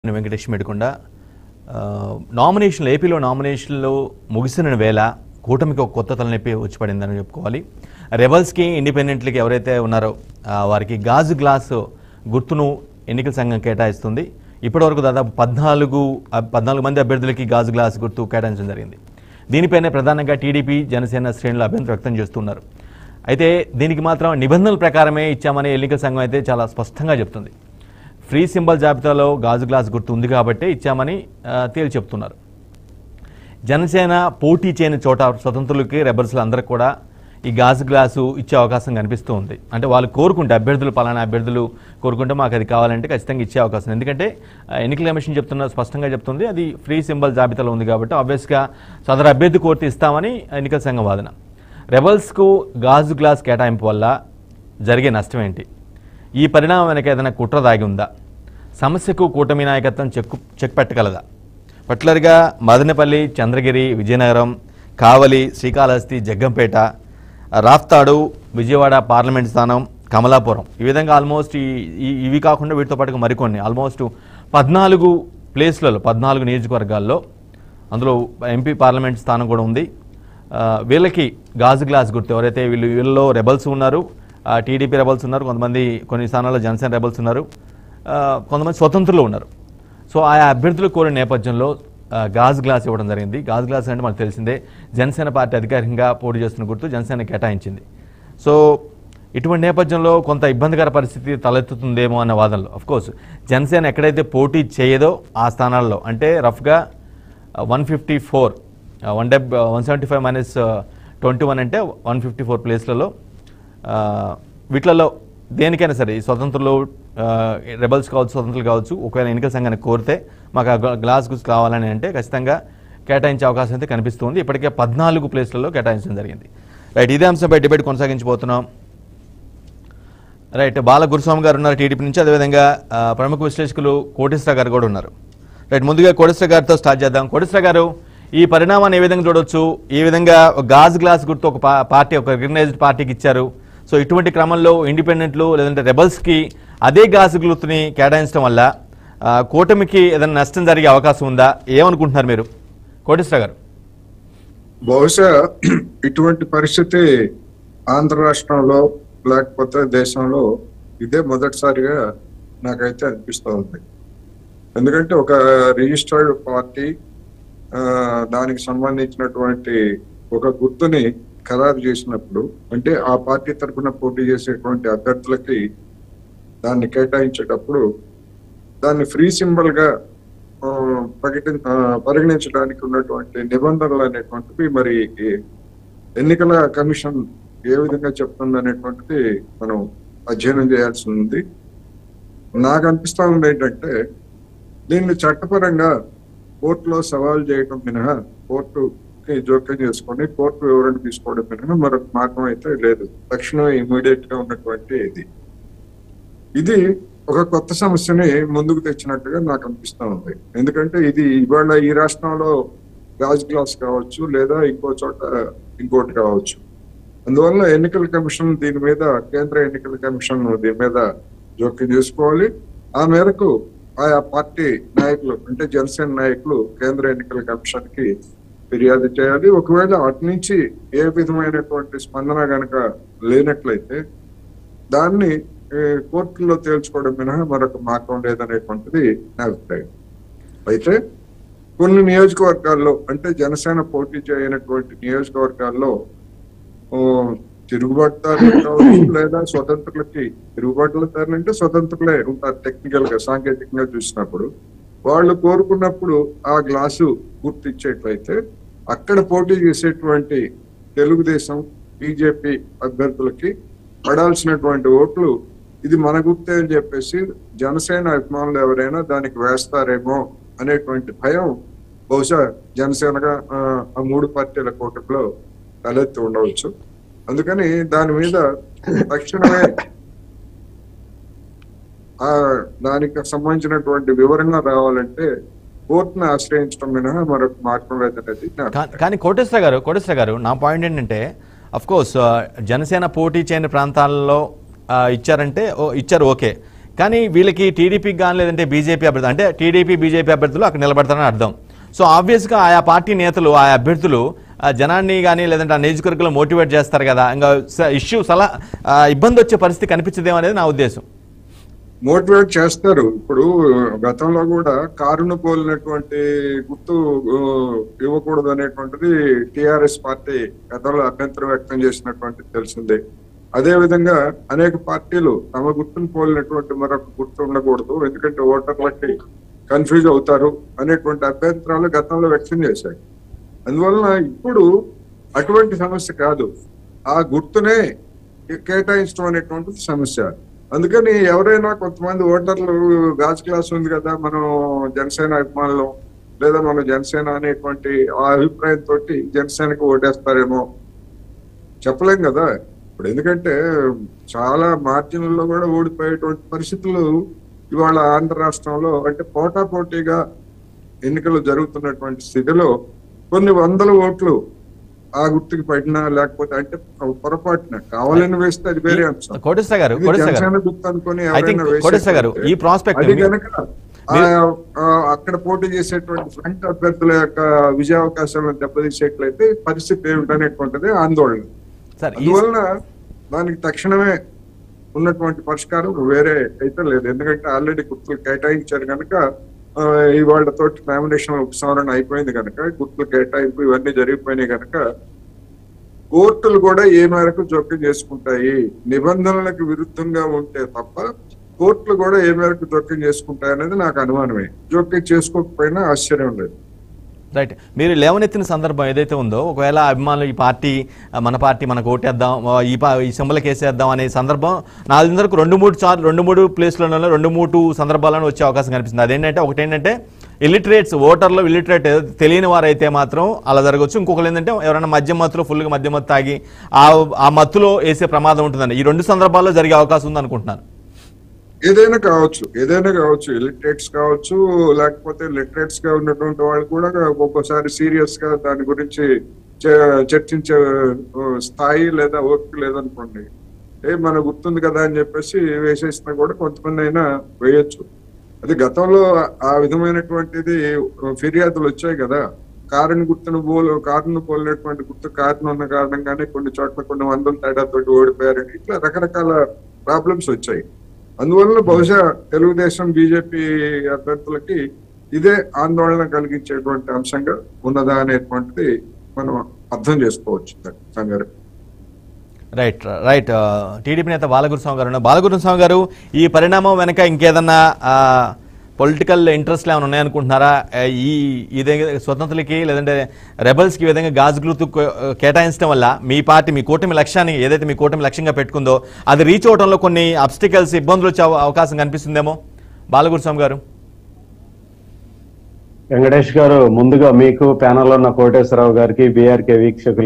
వెంకటేష్ మెడకొండ ఆ, నామినేషన్లు ఏపీలో నామినేషన్లు ముగిసిన వేళ కూటమికి ఒక కొత్త తలనొప్పి వచ్చి పడిందని చెప్పుకోవాలి రెబల్స్కి ఇండిపెండెంట్లకి ఎవరైతే ఉన్నారో ఆ, వారికి గాజు గ్లాసు గుర్తును ఎన్నికల సంఘం కేటాయిస్తుంది ఇప్పటివరకు దాదాపు పద్నాలుగు ఆ, పద్నాలుగు మంది అభ్యర్థులకి గాజు గ్లాస్ గుర్తు కేటాయించడం జరిగింది దీనిపైనే ప్రధానంగా టీడీపీ జనసేన శ్రేణులు అభ్యంతరం వ్యక్తం చేస్తున్నారు అయితే దీనికి మాత్రం నిబంధనల ప్రకారమే ఇచ్చామని ఎన్నికల సంఘం అయితే చాలా స్పష్టంగా చెప్తుంది ఫ్రీ సింబల్ జాబితాలో గాజు గ్లాస్ గుర్తు ఉంది కాబట్టే ఇచ్చామని ఆ, తేల్చి చెప్తున్నారు జనసేన పోటీ చేయని చోట స్వతంత్రులకి రెబల్స్లు అందరికి కూడా ఈ గాజు గ్లాసు ఇచ్చే అవకాశం కనిపిస్తూ ఉంది అంటే వాళ్ళు కోరుకుంటే అభ్యర్థులు పలానా అభ్యర్థులు కోరుకుంటే మాకు అది కావాలంటే ఖచ్చితంగా ఇచ్చే అవకాశం ఉంది. ఎందుకంటే ఆ, ఎన్నికల కమిషన్ చెప్తున్న స్పష్టంగా చెప్తుంది అది ఫ్రీ సింబల్ జాబితాలో ఉంది కాబట్టి ఆబ్వియస్గా సదరు అభ్యర్థి కోరితే ఇస్తామని ఎన్నికల సంఘం వాదన రెబల్స్కు గాజు గ్లాస్ కేటాయింపు వల్ల జరిగే నష్టం ఏంటి ఈ పరిణామం వెనక ఏదైనా కుట్ర దాగి ఉందా సమస్యకు కూటమి నాయకత్వం చెక్కు చెక్ పెట్టగలదా పర్టికులర్గా మదనపల్లి చంద్రగిరి విజయనగరం కావలి శ్రీకాళహస్తి జగ్గంపేట రాఫ్తాడు విజయవాడ పార్లమెంట్ స్థానం కమలాపురం ఈ విధంగా ఆల్మోస్ట్ ఈ ఈ- ఇవి కాకుండా వీటితో పాటుగా మరికొన్ని ఆల్మోస్ట్ పద్నాలుగు ప్లేస్లలో పద్నాలుగు నియోజకవర్గాల్లో అందులో ఎంపీ పార్లమెంట్ స్థానం కూడా ఉంది ఆ, వీళ్ళకి గాజు గ్లాస్ గుర్తు ఎవరైతే వీళ్ళు వీళ్ళలో రెబల్స్ ఉన్నారు ఆ, టీడీపీ రెబల్స్ ఉన్నారు కొంతమంది కొన్ని స్థానాల్లో జనసేన రెబల్స్ ఉన్నారు ఆ, కొంతమంది స్వతంత్రులు ఉన్నారు సో ఆయా అభ్యర్థులు కోరిన నేపథ్యంలో ఆ, గాజు గ్లాస్ ఇవ్వడం జరిగింది గాజు గ్లాస్ అంటే మనకు తెలిసిందే జనసేన పార్టీ అధికారికంగా పోటీ చేస్తున్న గుర్తు జనసేన కేటాయించింది సో ఇటువంటి నేపథ్యంలో కొంత ఇబ్బందికర పరిస్థితి తలెత్తుతుందేమో అన్న వాదనలో కోర్స్ జనసేన ఎక్కడైతే పోటీ చేయదో ఆ స్థానాల్లో అంటే రఫ్గా వన్ ఫిఫ్టీ ఫోర్ వన్ డెబ్ one seventy five minus twenty one అంటే వన్ ఫిఫ్టీ ఫోర్ ప్లేస్లలో ఆ, వీటిలలో దేనికైనా సరే ఈ స్వతంత్రులు ఆ, రెబల్స్ కావచ్చు స్వతంత్రులు కావచ్చు ఒకవేళ ఎన్నికల సంఘాన్ని కోరితే మాకు ఆ గ్లా- గ్లాస్ గుర్తు కావాలని అంటే ఖచ్చితంగా కేటాయించే అవకాశం అయితే కనిపిస్తుంది ఇప్పటికే పద్నాలుగు ప్లేస్లలో కేటాయించడం జరిగింది రైట్ ఇదే అంశంపై డిబేట్ కొనసాగించబోతున్నాం రైట్ బాల గురుస్వామి గారు ఉన్నారు టీడీపీ నుంచి అదేవిధంగా ఆ, ప్రముఖ విశ్లేషకులు కోటేశ్వర గారు కూడా ఉన్నారు రైట్ ముందుగా కోటేశ్వర గారితో స్టార్ట్ చేద్దాం కోటేశ్వర గారు ఈ పరిణామాన్ని ఏ విధంగా చూడొచ్చు ఈ విధంగా ఒక గాజ్ గ్లాస్ గుర్తు ఒక పా- పార్టీ ఒక రికగ్నైజ్డ్ పార్టీకి ఇచ్చారు సో ఇటువంటి క్రమంలో ఇండిపెండెంట్లు లేదంటే రెబల్స్కి అదే గాజు గుర్తుని కేటాయించడం వల్ల ఆ, కూటమికి ఏదైనా నష్టం జరిగే అవకాశం ఉందా ఏమనుకుంటున్నారు మీరు కోటేశ్వర గారు బహుశా ఇటువంటి పరిస్థితి ఆంధ్ర రాష్ట్రంలో లేకపోతే దేశంలో ఇదే మొదటిసారిగా నాకైతే అనిపిస్తూ ఉంది ఎందుకంటే ఒక రిజిస్టర్డ్ పార్టీ ఆ, దానికి సంబంధించినటువంటి ఒక గుర్తుని ఖరారు చేసినప్పుడు అంటే ఆ పార్టీ తరఫున పోటీ చేసేటువంటి అభ్యర్థులకి దాన్ని కేటాయించేటప్పుడు దాన్ని ఫ్రీ సింబల్ గా ఆ, ప్రకటి ఆ, పరిగణించడానికి ఉన్నటువంటి నిబంధనలు అనేటువంటివి మరి ఈ ఎన్నికల కమిషన్ ఏ విధంగా చెప్తుంది అనేటువంటిది మనం అధ్యయనం చేయాల్సి ఉంది నాకు అనిపిస్తా ఉంది ఏంటంటే దీన్ని చట్టపరంగా కోర్టులో సవాల్ చేయడం మినహా కోర్టుకి జోక్యం చేసుకొని కోర్టు వివరణ తీసుకోవడం మినహా మరొక మార్గం అయితే లేదు తక్షణమే ఇమీడియట్ గా ఉన్నటువంటి ఇది ఇది ఒక కొత్త సమస్యని ముందుకు తెచ్చినట్టుగా నాకు అనిపిస్తా ఉంది ఎందుకంటే ఇది ఇవాళ ఈ రాష్ట్రంలో గాజ్ గ్లాస్ కావచ్చు లేదా ఇంకో చోట ఇంకోటి కావచ్చు అందువల్ల ఎన్నికల కమిషన్ దీని మీద కేంద్ర ఎన్నికల కమిషన్ దీని మీద జోక్యం చేసుకోవాలి ఆ మేరకు ఆయా పార్టీ నాయకులు అంటే జనసేన నాయకులు కేంద్ర ఎన్నికల కమిషన్ కి ఫిర్యాదు చేయాలి ఒకవేళ అటు నుంచి ఏ విధమైనటువంటి స్పందన గనక లేనట్లయితే దాన్ని ఏ, కోర్టులో తేల్చుకోవడం మినహా మరొక మార్గం లేదనేటువంటిది నా అభిప్రాయం అయితే కొన్ని నియోజకవర్గాల్లో అంటే జనసేన పోటీ చేయనటువంటి నియోజకవర్గాల్లో ఓ, తిరుగుబాటుదారులు కావచ్చు లేదా స్వతంత్రులకి తిరుగుబాటుదారులు అంటే స్వతంత్రులే ఉంటారు టెక్నికల్ గా సాంకేతికంగా చూసినప్పుడు వాళ్ళు కోరుకున్నప్పుడు ఆ గ్లాసు గుర్తిచ్చేట్లయితే అక్కడ పోటీ చేసేటువంటి తెలుగుదేశం బీజేపీ అభ్యర్థులకి పడాల్సినటువంటి ఓట్లు ఇది మన గుర్తే అని చెప్పేసి జనసేన అభిమానులు ఎవరైనా దానికి వేస్తారేమో అనేటువంటి భయం బహుశా జనసేనగా ఆ, ఆ మూడు పార్టీల కూటమిలో తలెత్తి ఉండవచ్చు అందుకని దాని మీద తక్షణమే ఆ దానికి సంబంధించినటువంటి వివరణ రావాలంటే కోర్టును ఆశ్రయించడం మినహా మరొక మార్గం లేదనేది నా కా- కానీ కోటేశ్వర గారు కోటేశ్వర గారు నా పాయింట్ ఏంటంటే అఫ్ కోర్స్ జనసేన పోటీ చేయని ప్రాంతాల్లో ఆ, ఇచ్చారంటే ఓ, ఇచ్చారు ఓకే కానీ వీళ్ళకి టీడీపీకి కానీ లేదంటే బీజేపీ అభ్యర్థి అంటే టీడీపీ బీజేపీ అభ్యర్థులు అక్కడ నిలబడతారని అర్థం సో ఆబ్వియస్గా ఆయా పార్టీ నేతలు ఆయా అభ్యర్థులు ఆ జనాన్ని కానీ లేదంటే ఆ నియోజకవర్గంలో మోటివేట్ చేస్తారు కదా ఇంకా ఇష్యూ సలా ఆ, ఇబ్బంది వచ్చే పరిస్థితి కనిపించదేమో అనేది నా ఉద్దేశం మోటివేట్ చేస్తారు ఇప్పుడు గతంలో కూడా కారును పోలినటువంటి గుర్తు ఆ, ఇవ్వకూడదు అనేటువంటిది టిఆర్ఎస్ పార్టీ గతంలో అభ్యంతరం వ్యక్తం చేసినటువంటి తెలిసిందే అదే విధంగా అనేక పార్టీలు తమ గుర్తును పోలినటువంటి మరొక గుర్తు ఉండకూడదు ఎందుకంటే ఓటర్లకి కన్ఫ్యూజ్ అవుతారు అనేటువంటి అభ్యంతరాలు గతంలో వ్యక్తం చేశాయి అందువలన ఇప్పుడు అటువంటి సమస్య కాదు ఆ గుర్తునే కేటాయించడం అనేటువంటిది సమస్య అందుకని ఎవరైనా కొంతమంది ఓటర్లు గాజు క్లాస్ ఉంది కదా మనం జనసేన అభిమానులు లేదా మనం జనసేన అనేటువంటి ఆ అభిప్రాయంతో జనసేనకు ఓటేస్తారేమో చెప్పలేం కదా ఇప్పుడు ఎందుకంటే చాలా మార్జిన్లలో కూడా ఓడిపోయేటువంటి పరిస్థితులు ఇవాళ ఆంధ్ర రాష్ట్రంలో అంటే పోటా పోటీగా ఎన్నికలు జరుగుతున్నటువంటి స్థితిలో కొన్ని వందల ఓట్లు ఆ గుర్తుకి పడినా లేకపోతే అంటే పొరపాటున కావాలని వేస్తే అది వేరే అంశం కోటేశ్వర గారు ఇది కోటేశ్వర గారు జనసేన గుర్తు అనుకొని I think ఎవరైనా కోటేశ్వర గారు, వేసేటట్లయితే ఈ prospect అది మీ- కనుక అక్కడ పోటీ చేసేటువంటి ఫ్రంట్ అభ్యర్థుల యొక్క విజయావకాశాలను దెబ్బతీసేట్లయితే పరిస్థితి ఏమిటనేటువంటిది ఆందోళన సార్ ఈ అందువలన దానికి తక్షణమే ఉన్నటువంటి పరిష్కారం వేరే అయితే లేదు ఎందుకంటే ఆల్రెడీ గుర్తులు కేటాయించారు కనుక ఆ, ఇవాళ తోటి నామినేషన్ ఉపసంహరణ అయిపోయింది కనుక గుర్తులు కేటాయింపు ఇవన్నీ జరిగిపోయినాయి కనుక కోర్టులు కూడా ఏ మేరకు జోక్యం చేసుకుంటాయి నిబంధనలకు విరుద్ధంగా ఉంటే తప్ప కోర్టులు కూడా ఏ మేరకు జోక్యం చేసుకుంటాయి అనేది నాకు అనుమానమే జోక్యం చేసుకోకపోయినా ఆశ్చర్యం లేదు రైట్ మీరు లేవనెత్తిన సందర్భం ఏదైతే ఉందో ఒకవేళ అభిమానులు ఈ పార్టీ ఆ, మన పార్టీ మనకు ఓటేద్దాం ఆ, ఈ పా ఈ సింబల్కి వేసేద్దాం అనే సందర్భం నా అందరికి రెండు మూడు సార్లు రెండు మూడు ప్లేస్లలో రెండు మూడు సందర్భాలను వచ్చే అవకాశం కనిపిస్తుంది అదేంటంటే ఒకటి ఏంటంటే ఇల్లిటరేట్స్ ఓటర్లో ఇల్లిటరేట్ తెలియని వారైతే మాత్రం అలా జరగవచ్చు ఇంకొకరు ఏంటంటే ఎవరైనా మద్యం మత్తులో ఫుల్గా మద్యం మత్తు తాగి ఆ ఆ మత్తులో వేసే ప్రమాదం ఉంటుందండి ఈ రెండు సందర్భాల్లో జరిగే అవకాశం ఉంది అనుకుంటున్నాను ఏదైనా కావచ్చు ఏదైనా కావచ్చు ఇలిటరేట్స్ కావచ్చు లేకపోతే లిటరేట్స్ గా ఉన్నటువంటి వాళ్ళు కూడా ఒక్కొక్కసారి సీరియస్ గా దాని గురించి చ- చర్చించే ఆ, స్థాయి లేదా ఓపిక లేదనుకోండి ఏ మన గుర్తుంది కదా అని చెప్పేసి వేసేసినా కూడా కొంతమంది అయినా వేయొచ్చు అది గతంలో ఆ విధమైనటువంటిది ఫిర్యాదులు వచ్చాయి కదా కారుని గుర్తును పోలు కారును పోలినటువంటి గుర్తు కారును ఉన్న కారణంగానే కొన్ని చోట్ల కొన్ని వందల తేడాతోటి ఓడిపోయారని ఇట్లా రకరకాల ప్రాబ్లమ్స్ వచ్చాయి అందువల్ల బహుశా తెలుగుదేశం బీజేపీ అభ్యర్థులకి ఇదే ఆందోళన కలిగించేటువంటి అంశంగా ఉన్నదా అనేటువంటిది మనం అర్థం చేసుకోవచ్చు సంగారు రైట్ రైట్ టీడీపీ నేత బాలగురుస్వామి గారు ఉన్నారు. బాలగురుస్వామి గారు ఈ పరిణామం వెనక ఇంకేదన్నా పొలిటికల్ ఇంట్రెస్ట్లు ఏమైనా ఉన్నాయనుకుంటున్నారా ఆ, ఈ ఈ విధంగా స్వతంత్రులకి లేదంటే రెబల్స్కి ఈ విధంగా గాజు గ్లూతు కేటాయించడం వల్ల మీ పార్టీ మీ కూటమి లక్ష్యాన్ని ఏదైతే మీ కూటమి లక్ష్యంగా పెట్టుకుందో అది రీచ్ అవడంలో కొన్ని అబ్స్టికల్స్ ఇబ్బందులు వచ్చే అవ- అవకాశం కనిపిస్తుందేమో బాలగురుస్వామి గారు వెంకటేష్ గారు ముందుగా మీకు ప్యానల్ ఉన్న కోటేశ్వరరావు గారికి బీఆర్కే వీక్షకులు